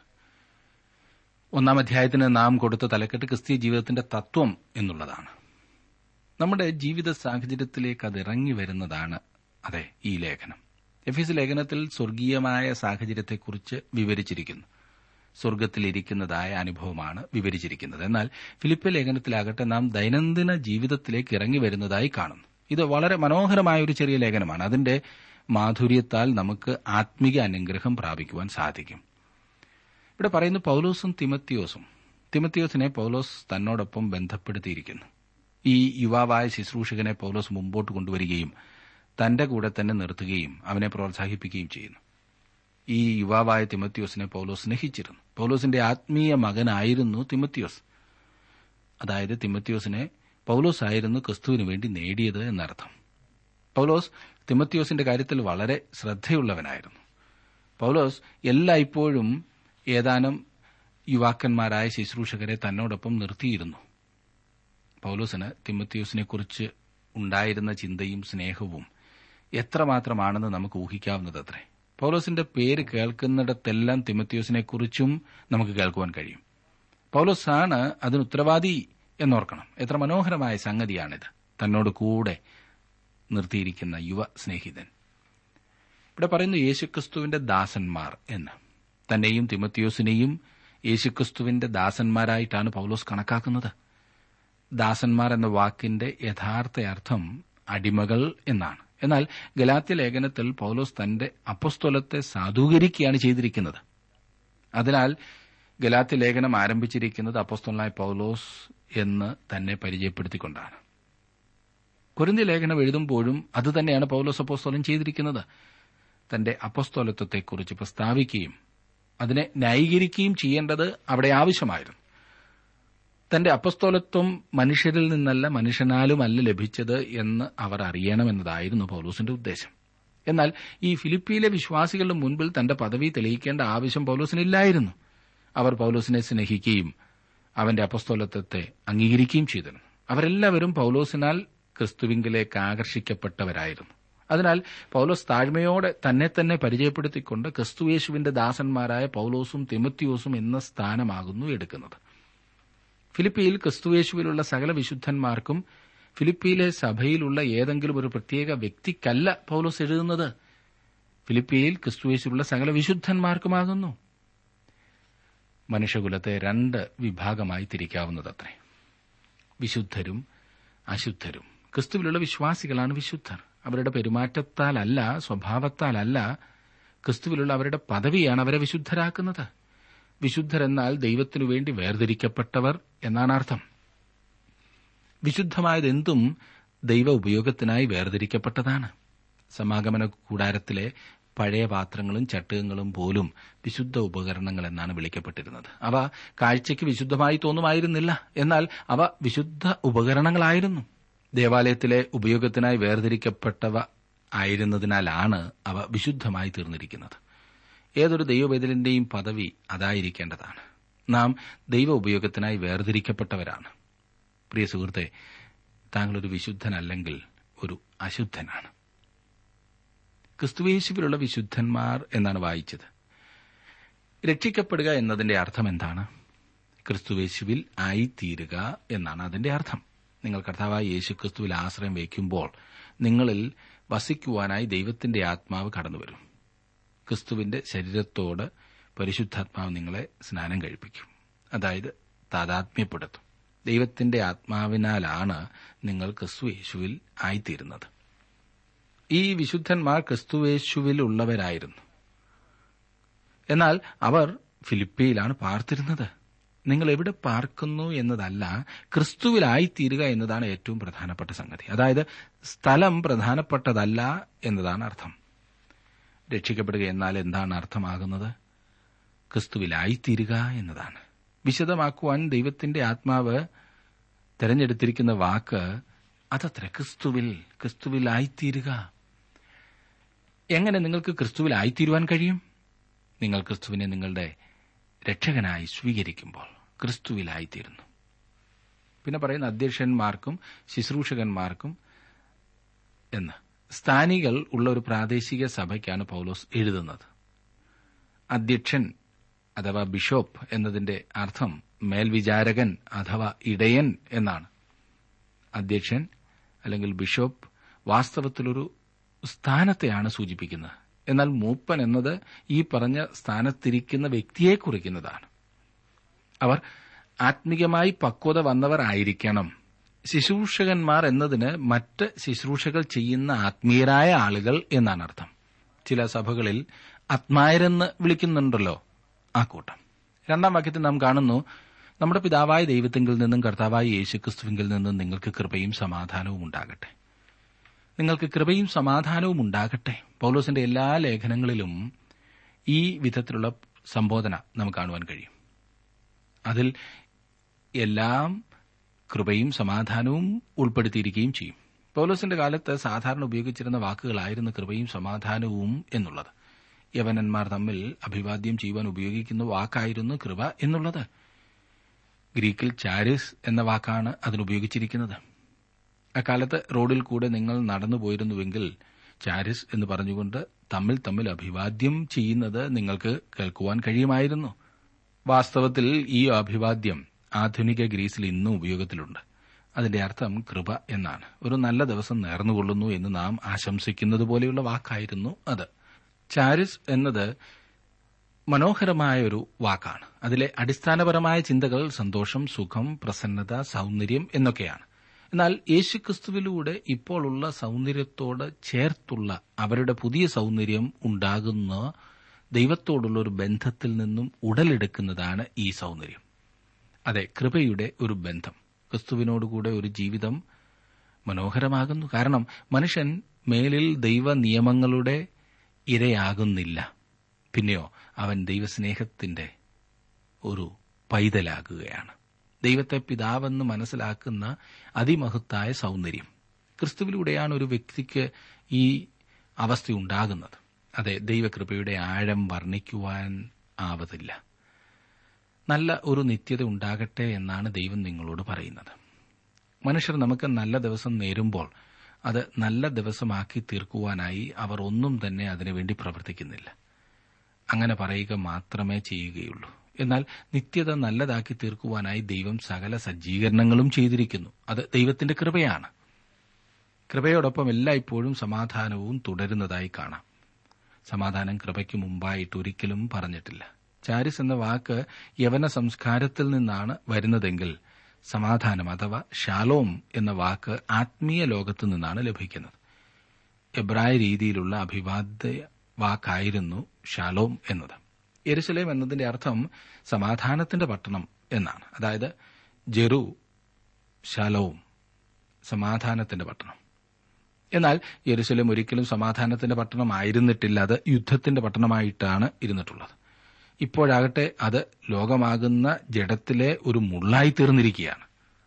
ഒന്നാം അധ്യായത്തിന് നാം കൊടുത്ത തലക്കെട്ട് ക്രിസ്തീയ ജീവിതത്തിന്റെ തത്വം എന്നുള്ളതാണ് നമ്മുടെ ജീവിത സാഹചര്യത്തിലേക്ക് അത് ഇറങ്ങി വരുന്നതാണ് അതെ ഈ ലേഖനം എഫ് എസ് ലേഖനത്തിൽ സ്വർഗീയമായ സാഹചര്യത്തെക്കുറിച്ച് വിവരിച്ചിരിക്കുന്നു സ്വർഗത്തിലിരിക്കുന്നതായ അനുഭവമാണ് വിവരിച്ചിരിക്കുന്നത് എന്നാൽ ഫിലിപ്പ് ലേഖനത്തിലാകട്ടെ നാം ദൈനംദിന ജീവിതത്തിലേക്ക് ഇറങ്ങി വരുന്നതായി കാണുന്നു ഇത് വളരെ മനോഹരമായ ഒരു ചെറിയ ലേഖനമാണ് അതിന്റെ മാധുര്യത്താൽ നമുക്ക് ആത്മീക അനുഗ്രഹം പ്രാപിക്കുവാൻ സാധിക്കും ഇവിടെ പറയുന്നു പൌലോസും തിമത്തിയോസും തിമത്തിയോസിനെ പൌലോസ് തന്നോടൊപ്പം ബന്ധപ്പെടുത്തിയിരിക്കുന്നു ഈ യുവാവായ ശുശ്രൂഷകനെ പൌലോസ് മുമ്പോട്ട് കൊണ്ടുവരികയും തന്റെ കൂടെ തന്നെ നിർത്തുകയും അവനെ പ്രോത്സാഹിപ്പിക്കുകയും ചെയ്യുന്നു ഈ യുവാവായ തിമത്യോസിനെ പൌലോസ് സ്നേഹിച്ചിരുന്നു പൌലോസിന്റെ ആത്മീയ മകനായിരുന്നു തിമത്യോസ് അതായത് തിമത്യോസിനെ പൌലോസ് ആയിരുന്നു ക്രിസ്തുവിന് വേണ്ടി നേടിയത് എന്നർത്ഥം പൌലോസ് തിമത്യോസിന്റെ കാര്യത്തിൽ വളരെ ശ്രദ്ധയുള്ളവനായിരുന്നു പൌലോസ് എല്ലായ്പ്പോഴും ഏതാനും യുവാക്കന്മാരായ ശുശ്രൂഷകരെ തന്നോടൊപ്പം നിർത്തിയിരുന്നു പൌലോസിന് തിമത്യോസിനെക്കുറിച്ച് ഉണ്ടായിരുന്ന ചിന്തയും സ്നേഹവും എത്രമാത്രമാണെന്ന് നമുക്ക് ഊഹിക്കാവുന്നതത്രേ പൌലോസിന്റെ പേര് കേൾക്കുന്നിടത്തെല്ലാം തിമത്യോസിനെക്കുറിച്ചും നമുക്ക് കേൾക്കുവാൻ കഴിയും പൌലോസ് ആണ് അതിന് ഉത്തരവാദി എന്നോർക്കണം എത്ര മനോഹരമായ സംഗതിയാണിത് തന്നോട് കൂടെ നിർത്തിയിരിക്കുന്ന യുവ സ്നേഹിതൻ ഇവിടെ പറയുന്നു യേശുക്രിസ്തുവിന്റെ ദാസന്മാർ എന്ന് തന്നെയും തിമത്യോസിനെയും യേശുക്രിസ്തുവിന്റെ ദാസന്മാരായിട്ടാണ് പൌലോസ് കണക്കാക്കുന്നത് ദാസന്മാർ എന്ന വാക്കിന്റെ യഥാർത്ഥ അർത്ഥം അടിമകൾ എന്നാണ് എന്നാൽ ഗലാത്യ ലേഖനത്തിൽ പൌലോസ് തന്റെ അപ്പസ്തോലത്തെ സാധൂകരിക്കുകയാണ് ചെയ്തിരിക്കുന്നത് അതിനാൽ ഗലാത്യ ലേഖനം ആരംഭിച്ചിരിക്കുന്നത് അപ്പസ്തോലനായ പൌലോസ് എന്ന് തന്നെ പരിചയപ്പെടുത്തിക്കൊണ്ടാണ് കുരുന്തി ലേഖനം എഴുതുമ്പോഴും അതുതന്നെയാണ് പൌലോസ് അപ്പോസ്തോലൻ ചെയ്തിരിക്കുന്നത് തന്റെ അപ്പസ്തോലത്വത്തെക്കുറിച്ച് പ്രസ്താവിക്കുകയും അതിനെ ന്യായീകരിക്കുകയും ചെയ്യേണ്ടത് അവിടെ ആവശ്യമായിരുന്നു തന്റെ അപ്പസ്തോലത്വം മനുഷ്യരിൽ നിന്നല്ല മനുഷ്യനാലുമല്ല ലഭിച്ചത് എന്ന് അവർ അറിയണമെന്നതായിരുന്നു പൗലോസിന്റെ ഉദ്ദേശം എന്നാൽ ഈ ഫിലിപ്പിയിലെ വിശ്വാസികളുടെ മുൻപിൽ തന്റെ പദവി തെളിയിക്കേണ്ട ആവശ്യം പൗലോസിനില്ലായിരുന്നു അവർ പൗലോസിനെ സ്നേഹിക്കുകയും അവന്റെ അപ്പസ്തോലത്വത്തെ അംഗീകരിക്കുകയും ചെയ്തിരുന്നു അവരെല്ലാവരും പൗലോസിനാൽ ക്രിസ്തുവിങ്കിലേക്ക് ആകർഷിക്കപ്പെട്ടവരായിരുന്നു അതിനാൽ പൗലോസ് താഴ്മയോടെ തന്നെ തന്നെ പരിചയപ്പെടുത്തിക്കൊണ്ട് ക്രിസ്തുയേശുവിന്റെ ദാസന്മാരായ പൗലോസും തിമത്യോസും എന്ന സ്ഥാനമാകുന്നു എടുക്കുന്നത് ഫിലിപ്പിയിൽ ക്രിസ്തുയേശുവിലുള്ള സകല വിശുദ്ധന്മാർക്കും ഫിലിപ്പിയിലെ സഭയിലുള്ള ഏതെങ്കിലും ഒരു പ്രത്യേക വ്യക്തിക്കല്ല പൗലോസ് എഴുതുന്നത് ഫിലിപ്പിയിൽ ക്രിസ്തുയേശുവിലുള്ള സകല വിശുദ്ധന്മാർക്കുമാകുന്നു മനുഷ്യകുലത്തെ രണ്ട് വിഭാഗമായി തിരിക്കാവുന്നതത്രേ വിശുദ്ധരും അശുദ്ധരും ക്രിസ്തുവിലുള്ള വിശ്വാസികളാണ് വിശുദ്ധർ അവരുടെ പെരുമാറ്റത്താലല്ല സ്വഭാവത്താലല്ല ക്രിസ്തുവിലുള്ള അവരുടെ പദവിയാണ് അവരെ വിശുദ്ധരാക്കുന്നത് വിശുദ്ധരെന്നാൽ ദൈവത്തിനു വേണ്ടി വേർതിരിക്കപ്പെട്ടവർ എന്നാണ് അർത്ഥം വിശുദ്ധമായതെന്തും ദൈവ ഉപയോഗത്തിനായി വേർതിരിക്കപ്പെട്ടതാണ് സമാഗമന കൂടാരത്തിലെ പഴയ പാത്രങ്ങളും ചട്ടുകങ്ങളും പോലും വിശുദ്ധ ഉപകരണങ്ങൾ എന്നാണ് വിളിക്കപ്പെട്ടിരുന്നത് അവ കാഴ്ചയ്ക്ക് വിശുദ്ധമായി തോന്നുമായിരുന്നില്ല എന്നാൽ അവ വിശുദ്ധ ഉപകരണങ്ങളായിരുന്നു ദേവാലയത്തിലെ ഉപയോഗത്തിനായി വേർതിരിക്കപ്പെട്ടവ ആയിരുന്നതിനാലാണ് അവ വിശുദ്ധമായി തീർന്നിരിക്കുന്നത് ഏതൊരു ദൈവവേദലിന്റെയും പദവി അതായിരിക്കേണ്ടതാണ് നാം ദൈവ ഉപയോഗത്തിനായി വേർതിരിക്കപ്പെട്ടവരാണ് പ്രിയ സുഹൃത്തെ താങ്കളൊരു വിശുദ്ധനല്ലെങ്കിൽ ഒരു അശുദ്ധനാണ് ക്രിസ്തുവേശുവിലുള്ള വിശുദ്ധന്മാർ എന്നാണ് വായിച്ചത് രക്ഷിക്കപ്പെടുക എന്നതിന്റെ അർത്ഥം എന്താണ് ക്രിസ്തുവേശുവിൽ ആയിത്തീരുക എന്നാണ് അതിന്റെ അർത്ഥം നിങ്ങൾ കർത്താവായ യേശു ക്രിസ്തുവിൽ ആശ്രയം വയ്ക്കുമ്പോൾ നിങ്ങളിൽ വസിക്കുവാനായി ദൈവത്തിന്റെ ആത്മാവ് കടന്നുവരും ക്രിസ്തുവിന്റെ ശരീരത്തോട് പരിശുദ്ധാത്മാവ് നിങ്ങളെ സ്നാനം കഴിപ്പിക്കും അതായത് താതാത്മ്യപ്പെടുത്തും ദൈവത്തിന്റെ ആത്മാവിനാലാണ് നിങ്ങൾ ക്രിസ്തുയേശുവിൽ ആയിത്തീരുന്നത് ഈ വിശുദ്ധന്മാർ ക്രിസ്തുവേശുവിലുള്ളവരായിരുന്നു എന്നാൽ അവർ ഫിലിപ്പിയിലാണ് പാർത്തിരുന്നത് നിങ്ങൾ എവിടെ പാർക്കുന്നു എന്നതല്ല ക്രിസ്തുവിലായിത്തീരുക എന്നതാണ് ഏറ്റവും പ്രധാനപ്പെട്ട സംഗതി അതായത് സ്ഥലം പ്രധാനപ്പെട്ടതല്ല എന്നതാണ് അർത്ഥം രക്ഷിക്കപ്പെടുക എന്നാൽ എന്താണ് അർത്ഥമാകുന്നത് ക്രിസ്തുവിലായിത്തീരുക എന്നതാണ് വിശദമാക്കുവാൻ ദൈവത്തിന്റെ ആത്മാവ് തെരഞ്ഞെടുത്തിരിക്കുന്ന വാക്ക് അതത്ര ക്രിസ്തുവിൽ ക്രിസ്തുവിലായിത്തീരുക എങ്ങനെ നിങ്ങൾക്ക് ക്രിസ്തുവിലായിത്തീരുവാൻ കഴിയും നിങ്ങൾ ക്രിസ്തുവിനെ നിങ്ങളുടെ രക്ഷകനായി സ്വീകരിക്കുമ്പോൾ ക്രിസ്തുവിലായിത്തീരുന്നു പിന്നെ പറയുന്ന അധ്യക്ഷന്മാർക്കും ശുശ്രൂഷകന്മാർക്കും എന്ന് സ്ഥാനികൾ ഉള്ള ഒരു പ്രാദേശിക സഭയ്ക്കാണ് പൌലോസ് എഴുതുന്നത് അധ്യക്ഷൻ അഥവാ ബിഷോപ്പ് എന്നതിന്റെ അർത്ഥം മേൽവിചാരകൻ അഥവാ ഇടയൻ എന്നാണ് അധ്യക്ഷൻ അല്ലെങ്കിൽ ബിഷോപ്പ് വാസ്തവത്തിലൊരു സ്ഥാനത്തെയാണ് സൂചിപ്പിക്കുന്നത് എന്നാൽ മൂപ്പൻ എന്നത് ഈ പറഞ്ഞ സ്ഥാനത്തിരിക്കുന്ന വ്യക്തിയെ കുറിക്കുന്നതാണ് അവർ ആത്മീകമായി പക്വത വന്നവർ ആയിരിക്കണം ശുശ്രൂഷകന്മാർ എന്നതിന് മറ്റ് ശുശ്രൂഷകൾ ചെയ്യുന്ന ആത്മീയരായ ആളുകൾ എന്നാണ് അർത്ഥം ചില സഭകളിൽ ആത്മായരെന്ന് വിളിക്കുന്നുണ്ടല്ലോ ആ കൂട്ടം രണ്ടാം വാക്യത്തിൽ നാം കാണുന്നു നമ്മുടെ പിതാവായ ദൈവത്തിങ്കിൽ നിന്നും കർത്താവായ യേശുക്രിസ്തുവിങ്കിൽ നിന്നും നിങ്ങൾക്ക് കൃപയും സമാധാനവും ഉണ്ടാകട്ടെ നിങ്ങൾക്ക് കൃപയും സമാധാനവും ഉണ്ടാകട്ടെ പൗലോസിന്റെ എല്ലാ ലേഖനങ്ങളിലും ഈ വിധത്തിലുള്ള സംബോധന നമുക്ക് കാണുവാൻ കഴിയും അതിൽ എല്ലാം കൃപയും സമാധാനവും ഉൾപ്പെടുത്തിയിരിക്കുകയും ചെയ്യും പൗലോസിന്റെ കാലത്ത് സാധാരണ ഉപയോഗിച്ചിരുന്ന വാക്കുകളായിരുന്നു കൃപയും സമാധാനവും എന്നുള്ളത് യവനന്മാർ തമ്മിൽ അഭിവാദ്യം ചെയ്യുവാൻ ഉപയോഗിക്കുന്ന വാക്കായിരുന്നു കൃപ എന്നുള്ളത് ഗ്രീക്കിൽ ചാരിസ് എന്ന വാക്കാണ് അതിനുപയോഗിച്ചിരിക്കുന്നത് അക്കാലത്ത് റോഡിൽ കൂടെ നിങ്ങൾ നടന്നു പോയിരുന്നുവെങ്കിൽ ചാരിസ് എന്ന് പറഞ്ഞുകൊണ്ട് തമ്മിൽ തമ്മിൽ അഭിവാദ്യം ചെയ്യുന്നത് നിങ്ങൾക്ക് കേൾക്കുവാൻ കഴിയുമായിരുന്നു വാസ്തവത്തിൽ ഈ അഭിവാദ്യം ആധുനിക ഗ്രീസിൽ ഇന്നും ഉപയോഗത്തിലുണ്ട് അതിന്റെ അർത്ഥം കൃപ എന്നാണ് ഒരു നല്ല ദിവസം നേർന്നുകൊള്ളുന്നു എന്ന് നാം ആശംസിക്കുന്നത് പോലെയുള്ള വാക്കായിരുന്നു അത് ചാരിസ് എന്നത് മനോഹരമായ ഒരു വാക്കാണ് അതിലെ അടിസ്ഥാനപരമായ ചിന്തകൾ സന്തോഷം സുഖം പ്രസന്നത സൗന്ദര്യം എന്നൊക്കെയാണ് എന്നാൽ യേശുക്രിസ്തുവിലൂടെ ഇപ്പോഴുള്ള സൗന്ദര്യത്തോട് ചേർത്തുള്ള അവരുടെ പുതിയ സൗന്ദര്യം ഉണ്ടാകുന്ന ദൈവത്തോടുള്ള ഒരു ബന്ധത്തിൽ നിന്നും ഉടലെടുക്കുന്നതാണ് ഈ സൗന്ദര്യം അതെ കൃപയുടെ ഒരു ബന്ധം ക്രിസ്തുവിനോടുകൂടെ ഒരു ജീവിതം മനോഹരമാകുന്നു കാരണം മനുഷ്യൻ മേലിൽ ദൈവ നിയമങ്ങളുടെ ഇരയാകുന്നില്ല പിന്നെയോ അവൻ ദൈവസ്നേഹത്തിന്റെ ഒരു പൈതലാകുകയാണ് ദൈവത്തെ പിതാവെന്ന് മനസ്സിലാക്കുന്ന അതിമഹത്തായ സൗന്ദര്യം ക്രിസ്തുവിലൂടെയാണ് ഒരു വ്യക്തിക്ക് ഈ അവസ്ഥ ഉണ്ടാകുന്നത് അതെ ദൈവകൃപയുടെ ആഴം വർണ്ണിക്കുവാൻ ആവതില്ല നല്ല ഒരു നിത്യത ഉണ്ടാകട്ടെ എന്നാണ് ദൈവം നിങ്ങളോട് പറയുന്നത് മനുഷ്യർ നമുക്ക് നല്ല ദിവസം നേരുമ്പോൾ അത് നല്ല ദിവസമാക്കി തീർക്കുവാനായി അവർ ഒന്നും തന്നെ അതിനുവേണ്ടി പ്രവർത്തിക്കുന്നില്ല അങ്ങനെ പറയുക മാത്രമേ ചെയ്യുകയുള്ളൂ എന്നാൽ നിത്യത നല്ലതാക്കി തീർക്കുവാനായി ദൈവം സകല സജ്ജീകരണങ്ങളും ചെയ്തിരിക്കുന്നു അത് ദൈവത്തിന്റെ കൃപയാണ് കൃപയോടൊപ്പം എല്ലായ്പ്പോഴും സമാധാനവും തുടരുന്നതായി കാണാം സമാധാനം കൃപയ്ക്ക് മുമ്പായിട്ട് ഒരിക്കലും പറഞ്ഞിട്ടില്ല ചാരിസ് എന്ന വാക്ക് യവന സംസ്കാരത്തിൽ നിന്നാണ് വരുന്നതെങ്കിൽ സമാധാനം അഥവാ ഷാലോം എന്ന വാക്ക് ആത്മീയ ലോകത്തു നിന്നാണ് ലഭിക്കുന്നത് എബ്രായ രീതിയിലുള്ള അഭിവാദ്യ വാക്കായിരുന്നു ഷാലോം എന്നത് യെരുസലേം എന്നതിന്റെ അർത്ഥം സമാധാനത്തിന്റെ പട്ടണം എന്നാണ് അതായത് ജെറു ഷാലോം സമാധാനത്തിന്റെ പട്ടണം എന്നാൽ യെരുസലേം ഒരിക്കലും സമാധാനത്തിന്റെ പട്ടണമായിരുന്നിട്ടില്ല അത് യുദ്ധത്തിന്റെ പട്ടണമായിട്ടാണ് ഇരുന്നിട്ടുള്ളത് ഇപ്പോഴാകട്ടെ അത് ലോകമാകുന്ന ജഡത്തിലെ ഒരു മുള്ളായി തീർന്നിരിക്കുകയാണ്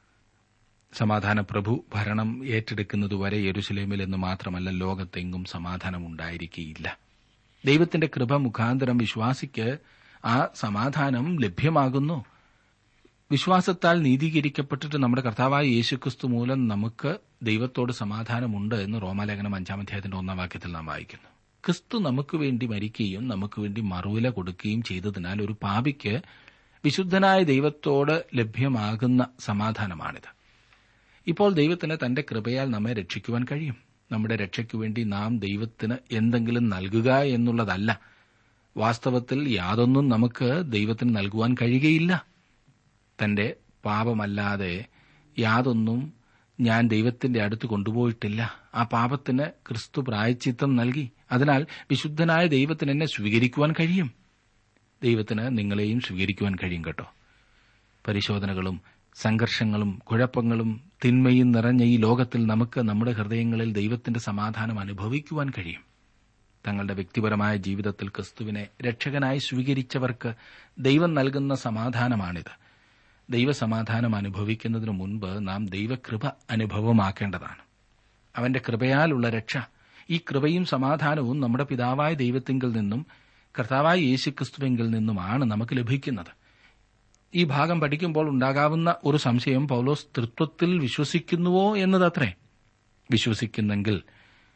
സമാധാന പ്രഭു ഭരണം ഏറ്റെടുക്കുന്നതുവരെ യെരുസലേമിൽ എന്ന് മാത്രമല്ല ലോകത്തെങ്കും സമാധാനം ഉണ്ടായിരിക്കുകയില്ല ദൈവത്തിന്റെ കൃപ മുഖാന്തരം വിശ്വാസിക്ക് ആ സമാധാനം ലഭ്യമാകുന്നു വിശ്വാസത്താൽ നീതീകരിക്കപ്പെട്ടിട്ട് നമ്മുടെ കർത്താവായ യേശുക്രിസ്തു മൂലം നമുക്ക് ദൈവത്തോട് സമാധാനമുണ്ട് എന്ന് റോമാലേഖനം അഞ്ചാം അധ്യായത്തിന്റെ ഒന്നാം വാക്യത്തിൽ നാം വായിക്കുന്നു ക്രിസ്തു നമുക്ക് വേണ്ടി മരിക്കുകയും നമുക്ക് വേണ്ടി മറുവില കൊടുക്കുകയും ചെയ്തതിനാൽ ഒരു പാപിക്ക് വിശുദ്ധനായ ദൈവത്തോട് ലഭ്യമാകുന്ന സമാധാനമാണിത് ഇപ്പോൾ ദൈവത്തിന് തന്റെ കൃപയാൽ നമ്മെ രക്ഷിക്കുവാൻ കഴിയും നമ്മുടെ രക്ഷയ്ക്കു വേണ്ടി നാം ദൈവത്തിന് എന്തെങ്കിലും നൽകുക എന്നുള്ളതല്ല വാസ്തവത്തിൽ യാതൊന്നും നമുക്ക് ദൈവത്തിന് നൽകുവാൻ കഴിയുകയില്ല തന്റെ പാപമല്ലാതെ യാതൊന്നും ഞാൻ ദൈവത്തിന്റെ അടുത്ത് കൊണ്ടുപോയിട്ടില്ല ആ പാപത്തിന് ക്രിസ്തു പ്രായച്ചിത്തം നൽകി അതിനാൽ വിശുദ്ധനായ ദൈവത്തിന് എന്നെ സ്വീകരിക്കുവാൻ കഴിയും ദൈവത്തിന് നിങ്ങളെയും സ്വീകരിക്കുവാൻ കഴിയും കേട്ടോ പരിശോധനകളും സംഘർഷങ്ങളും കുഴപ്പങ്ങളും തിന്മയും നിറഞ്ഞ ഈ ലോകത്തിൽ നമുക്ക് നമ്മുടെ ഹൃദയങ്ങളിൽ ദൈവത്തിന്റെ സമാധാനം അനുഭവിക്കുവാൻ കഴിയും തങ്ങളുടെ വ്യക്തിപരമായ ജീവിതത്തിൽ ക്രിസ്തുവിനെ രക്ഷകനായി സ്വീകരിച്ചവർക്ക് ദൈവം നൽകുന്ന സമാധാനമാണിത് ദൈവസമാധാനം അനുഭവിക്കുന്നതിനു മുൻപ് നാം ദൈവകൃപ അനുഭവമാക്കേണ്ടതാണ് അവന്റെ കൃപയാലുള്ള രക്ഷ ഈ കൃപയും സമാധാനവും നമ്മുടെ പിതാവായ ദൈവത്തിങ്കിൽ നിന്നും കർത്താവായ യേശുക്രിസ്തുവിങ്കിൽ നിന്നുമാണ് നമുക്ക് ലഭിക്കുന്നത് ഈ ഭാഗം പഠിക്കുമ്പോൾ ഉണ്ടാകാവുന്ന ഒരു സംശയം പൗലോസ് തൃത്വത്തിൽ വിശ്വസിക്കുന്നുവോ എന്നതത്രേ വിശ്വസിക്കുന്നെങ്കിൽ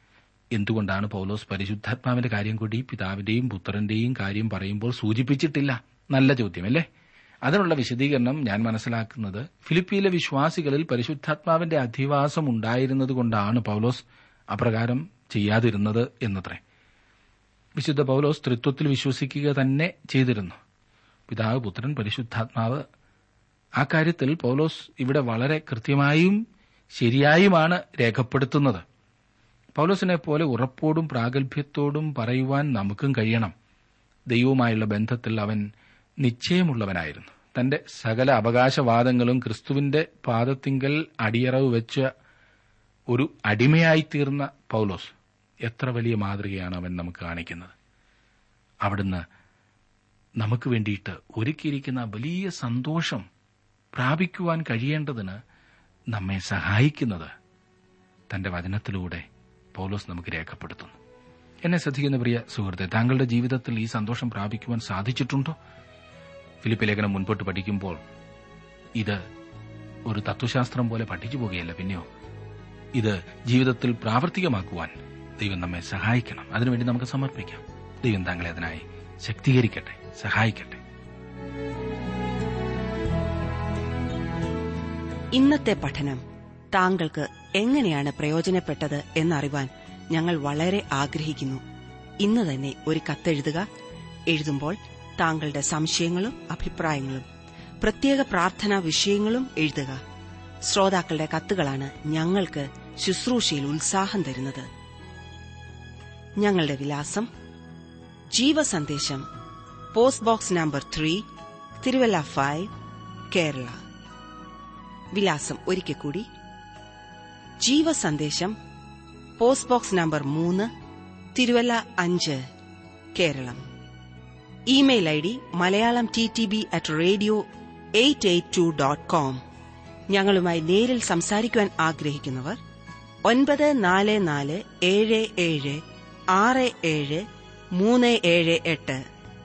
എന്തുകൊണ്ടാണ് പൗലോസ് പരിശുദ്ധാത്മാവിന്റെ കാര്യം കൂടി പിതാവിന്റെയും പുത്രന്റെയും കാര്യം പറയുമ്പോൾ സൂചിപ്പിച്ചിട്ടില്ല നല്ല ചോദ്യമല്ലേ അതിനുള്ള വിശദീകരണം ഞാൻ മനസ്സിലാക്കുന്നത് ഫിലിപ്പിയിലെ വിശ്വാസികളിൽ പരിശുദ്ധാത്മാവിന്റെ അധിവാസം ഉണ്ടായിരുന്നതുകൊണ്ടാണ് പൗലോസ് അപ്രകാരം ചെയ്യാതിരുന്നത് എന്നത്രേ വിശുദ്ധ പൗലോസ് തൃത്വത്തിൽ വിശ്വസിക്കുക തന്നെ ചെയ്തിരുന്നു പിതാവ് പുത്രൻ പരിശുദ്ധാത്മാവ് ആ കാര്യത്തിൽ പൗലോസ് ഇവിടെ വളരെ കൃത്യമായും ശരിയായുമാണ് രേഖപ്പെടുത്തുന്നത് പൗലോസിനെ പോലെ ഉറപ്പോടും പ്രാഗൽഭ്യത്തോടും പറയുവാൻ നമുക്കും കഴിയണം ദൈവവുമായുള്ള ബന്ധത്തിൽ അവൻ നിശ്ചയമുള്ളവനായിരുന്നു തന്റെ സകല അവകാശവാദങ്ങളും ക്രിസ്തുവിന്റെ പാദത്തിങ്കൽ അടിയറവ് വെച്ച ഒരു അടിമയായിത്തീർന്ന പൗലോസ് എത്ര വലിയ മാതൃകയാണ് അവൻ നമുക്ക് കാണിക്കുന്നത് അവിടുന്ന് നമുക്ക് വേണ്ടിയിട്ട് ഒരുക്കിയിരിക്കുന്ന വലിയ സന്തോഷം പ്രാപിക്കുവാൻ കഴിയേണ്ടതിന് നമ്മെ സഹായിക്കുന്നത് തന്റെ വചനത്തിലൂടെ പൗലോസ് നമുക്ക് രേഖപ്പെടുത്തുന്നു എന്നെ ശ്രദ്ധിക്കുന്ന പ്രിയ സുഹൃത്തെ താങ്കളുടെ ജീവിതത്തിൽ ഈ സന്തോഷം പ്രാപിക്കുവാൻ സാധിച്ചിട്ടുണ്ടോ ഫിലിപ്പ് ലേഖനം മുൻപോട്ട് പഠിക്കുമ്പോൾ ഇത് ഒരു തത്വശാസ്ത്രം പോലെ പഠിച്ചു പോകുകയല്ല പിന്നെയോ ഇത് ജീവിതത്തിൽ പ്രാവർത്തികമാക്കുവാൻ ദൈവം നമ്മെ സഹായിക്കണം അതിനുവേണ്ടി നമുക്ക് സമർപ്പിക്കാം ദൈവം താങ്കളെ അതിനായി ശക്തീകരിക്കട്ടെ സഹായിക്കട്ടെ ഇന്നത്തെ പഠനം താങ്കൾക്ക് എങ്ങനെയാണ് പ്രയോജനപ്പെട്ടത് എന്നറിവാൻ ഞങ്ങൾ വളരെ ആഗ്രഹിക്കുന്നു ഇന്ന് തന്നെ ഒരു കത്തെഴുതുക എഴുതുമ്പോൾ താങ്കളുടെ സംശയങ്ങളും അഭിപ്രായങ്ങളും പ്രത്യേക പ്രാർത്ഥനാ വിഷയങ്ങളും എഴുതുക ശ്രോതാക്കളുടെ കത്തുകളാണ് ഞങ്ങൾക്ക് ശുശ്രൂഷയിൽ ഉത്സാഹം തരുന്നത് ഞങ്ങളുടെ വിലാസം ജീവസന്ദേശം post box number three Thiruvalla five Kerala വിലാസം ഒരിക്കൽ കൂടി ജീവസന്ദേശം പോസ്റ്റ് ബോക്സ് നമ്പർ മൂന്ന് തിരുവല്ല അഞ്ച് Keralam email I D Malayalam T T B at radio eight eight two dot com ഞങ്ങളുമായി നേരിൽ സംസാരിക്കുവാൻ ആഗ്രഹിക്കുന്നവർ ഒൻപത് നാല് നാല് ഏഴ് ഏഴ് ആറ് ഏഴ് മൂന്ന് ഏഴ് എട്ട്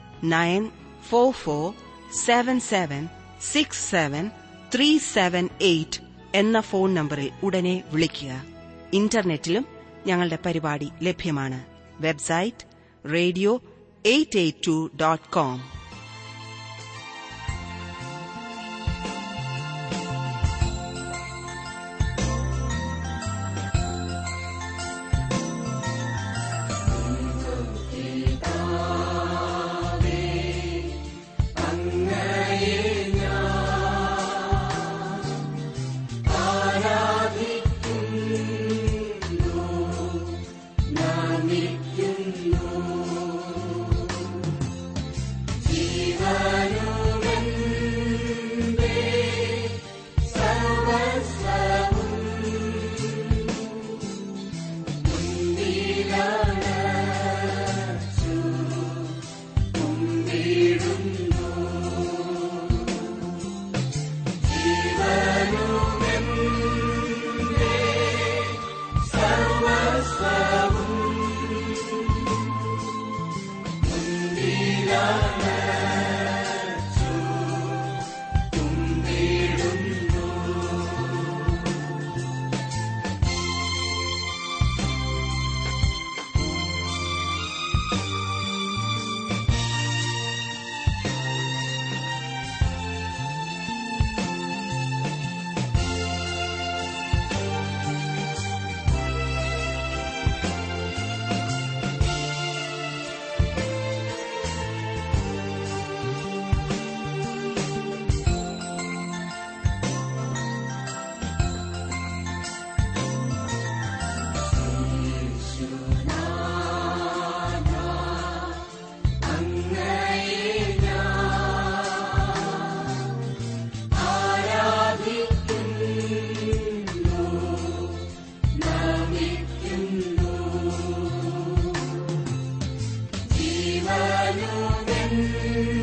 nine four four seven seven six seven three seven eight എന്ന ഫോൺ നമ്പറിൽ ഉടനെ വിളിക്കുക ഇന്റർനെറ്റിലും ഞങ്ങളുടെ പരിപാടി ലഭ്യമാണ് website radio eight eight two dot com ജീവനുമെൻ